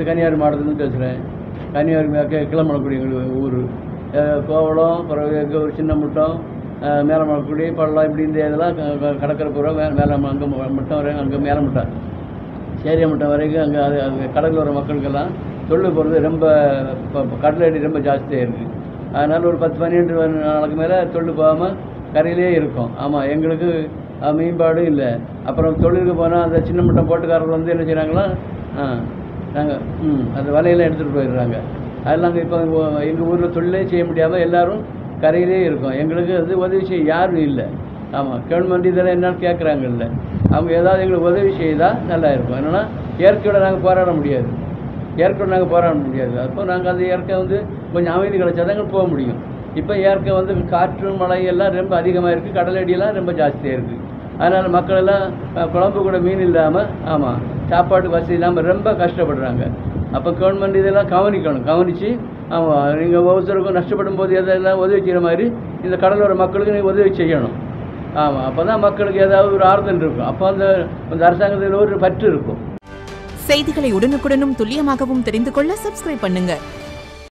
கன்னியாகுமரி மாவட்டத்துலேருந்து பேசுகிறேன் கன்னியாகுமரி கி கிளம்பலக்குடி எங்களுக்கு ஊர் கோவளம் பிறகு எங்கள் ஒரு சின்ன முட்டம் மேலமலக்குடி பள்ளம் இப்படி இந்த இதெல்லாம் க- க- கடற்கரை பூரா மே மேலே அங்கே முட்டம் வரைக்கும் அங்கே மேலே முட்டம் சேரிய முட்டம் வரைக்கும் அங்கே அது அது கடலில் வர மக்களுக்கெல்லாம் தொழில் போகிறது ரொம்ப இப்போ இப்போ கடல் அடி ரொம்ப ஜாஸ்தியாக இருக்குது அதனால் ஒரு பத்து பன்னெண்டு நாளுக்கு மேலே தொழில் போகாமல் கரையிலே இருக்கும் ஆமாம் எங்களுக்கு அஹ், மேம்பாடு இல்லை அப்புறம் தொழிலுக்கு போனால் அந்த சின்ன முட்டம் போட்டுக்காரர்கள் வந்து என்ன செய்கிறாங்களா ஆ நாங்கள் ம் அந்த வலையெல்லாம் எடுத்துகிட்டு போயிடுறாங்க அதில் நாங்கள் இப்போ எங்கள் ஊரில் தொழிலே செய்ய முடியாமல் எல்லாரும் கரையிலே இருக்கோம் எங்களுக்கு வந்து உதவி செய்ய யாரும் இல்லை ஆமாம் கவர்மெண்ட் இதெல்லாம் என்னன்னு கேட்குறாங்கல்ல அவங்க ஏதாவது எங்களுக்கு உதவி செய்தால் நல்லா இருக்கும் என்னென்னா இயற்கையோட நாங்கள் போராட முடியாது இயற்கையோட நாங்கள் போராட முடியாது அப்போ நாங்கள் அந்த இயற்கை வந்து கொஞ்சம் அமைதி கிடைச்சா தான் எங்களுக்கு போக முடியும் இப்போ இயற்கை வந்து காற்று மழை எல்லாம் ரொம்ப அதிகமாக இருக்குது கடலடியெல்லாம் ரொம்ப ஜாஸ்தியாக இருக்குது அதனால் மக்கள் எல்லாம் அஹ், குழம்பு கூட மீன் இல்லாமல் ஆமாம் சாப்பாட்டு வசதி இல்லாமல் ரொம்ப கஷ்டப்படுறாங்க அப்போ கவர்மெண்ட் இதெல்லாம் கவனிக்கணும் கவனித்து ஆமாம் நீங்கள் ஒவ்வொருத்தருக்கும் நஷ்டப்படும் போது எதெல்லாம் உதவி செய்கிற மாதிரி இந்த கடலோர மக்களுக்கு நீங்கள் உதவி செய்யணும் ஆமாம் அப்போ தான் மக்களுக்கு ஏதாவது ஒரு ஆறுதல் இருக்கும் அப்போ அந்த அந்த அரசாங்கத்தில் ஒரு பற்று இருக்கும் செய்திகளை உடனுக்குடனும் துல்லியமாகவும் தெரிந்து கொள்ள சப்ஸ்கிரைப் பண்ணுங்க